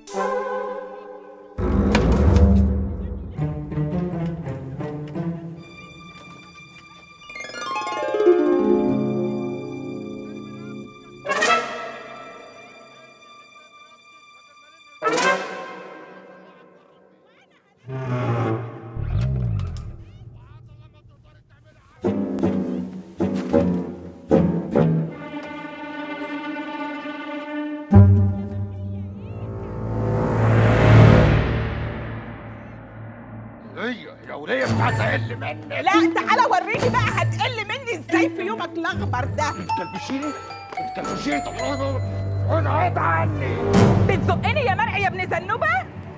هي يا وليه مش عايز اقل منك لا تعالى وريني بقى هتقل مني ازاي في يومك الاخضر ده بتكلبشيني بتكلبشيني طب ابعد عني بتزقني يا مرعي يا ابن زنوبه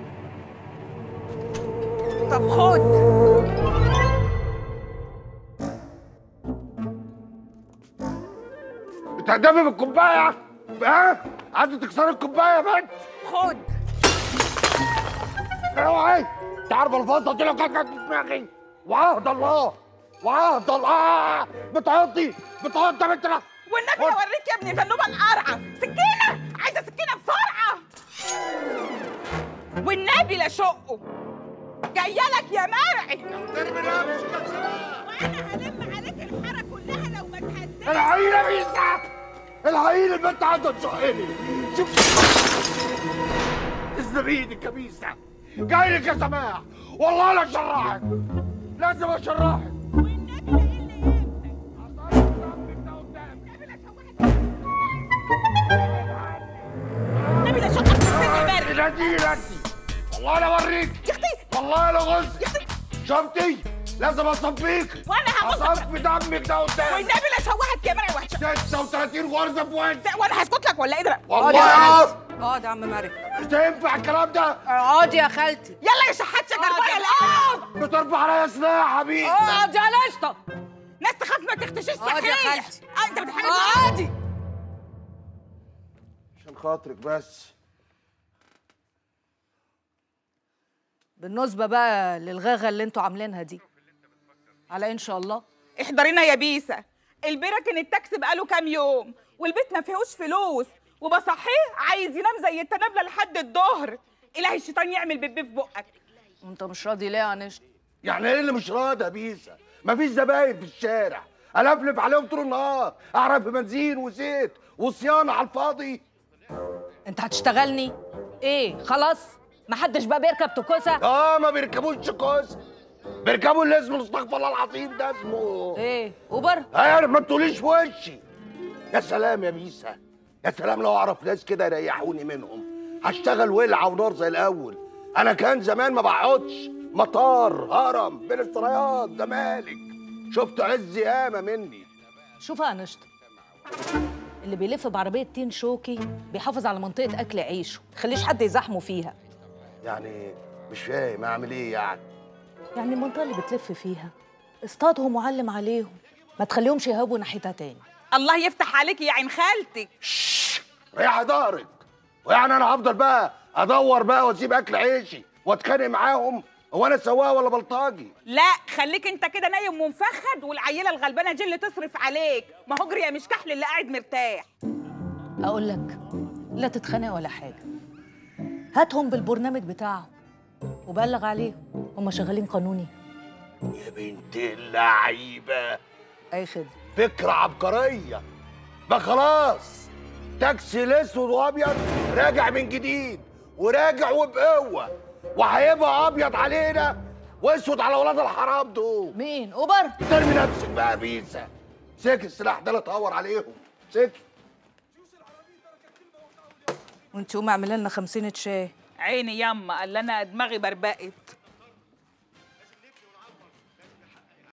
طب خد بتهدمي بالكوبايه ها عايزه تكسري الكوبايه يا بنت خد اوعي انت عارف الفاظ قلت لك كانت في دماغي وعهد الله وعهد الله بتعطي بتعطي يا بنت لا والنبي اوريك يا ابن زنوبه القرعه سكينه عايزه سكينه بسرعه والنبي لا شقه جايه لك يا مرعي احترمي نفسك يا سلام وانا هلم عليك الحاره كلها لو ما تهديش العيل يا بيسا العيل البنت عايزه تزقني شوف تسلم ايدك يا بيسا جاي لك يا سماح والله لا اشرحك لازم اشرحك النبي لا شقك في السن مرعي نادي انت والله لا اوريك يا اختي والله لا غز شفتي لازم اصفيك وانا هغزك اصفي دمك ده قدامي والنبي لا شوهك يا مرعي وحشه 36 غرزه في وجهي وانا هسكت لك ولا ايه ده والله يا أخ، اقعد يا عم مريم مش هينفع الكلام ده اقعد يا خالتي يلا يا شحات شجربايه الان بترفع عليا سلاح يا حبيبي اقعد يا نشطه ناس تخاف ما تختشيش اقعد يا صحيح خالتي. آه، انت بتحارب اقعدي عشان خاطرك بس بالنسبه بقى للغاغه اللي انتوا عاملينها دي على ان شاء الله احضرينا يا بيسا البركن التاكسي بقاله كام يوم والبيت ما فيهوش فلوس وبصحيه عايز ينام زي التنابله لحد الظهر الهي الشيطان يعمل بيبي في بقك وانت مش راضي ليه يا نشطه يعني ايه اللي مش راضي يا بيسا مفيش زباين في الشارع الفلف عليهم طول النهار اعرف بنزين وزيت وصيانه على الفاضي انت هتشتغلني ايه خلاص محدش بقى بيركب توكوسه اه ما بيركبوش كوس بيركبوا اللي اسمه استغفر الله العظيم ده اسمه ايه اوبر ايه ما تقوليش في وشي يا سلام يا بيسا يا سلام لو اعرف ناس كده يريحوني منهم هشتغل ولعه ونار زي الاول انا كان زمان ما بقعدش مطار هرم بين السرايات زمالك شفت عز ياما مني شوف يا نشطه اللي بيلف بعربيه تين شوكي بيحافظ على منطقه اكل عيشه خليش حد يزاحمه فيها يعني مش فاهم اعمل ايه يعني يعني المنطقه اللي بتلف فيها اصطادهم وعلم عليهم ما تخليهمش يهابوا ناحيتها تاني الله يفتح عليك يا عين خالتك ريح ظهرك ويعني انا هفضل بقى ادور بقى واسيب اكل عيشي واتخانق معاهم هو انا سواق ولا بلطجي لا خليك انت كده نايم ومفخد والعيله الغلبانه دي اللي تصرف عليك ما هو اجري يا مش كحل اللي قاعد مرتاح اقول لك لا تتخانق ولا حاجه هاتهم بالبرنامج بتاعهم وبلغ عليهم هم شغالين قانوني يا بنت اللعيبه اي خدمه فكره عبقريه ما خلاص تاكسي الاسود وابيض راجع من جديد وراجع وبقوه وهيبقى ابيض علينا واسود على ولاد الحرام دول مين اوبر ترمي نفسك بقى يا بيسا سيك السلاح ده لا تهور عليهم سيك وانت قومي اعملي لنا 50 شاي عيني يما قال انا دماغي بربقت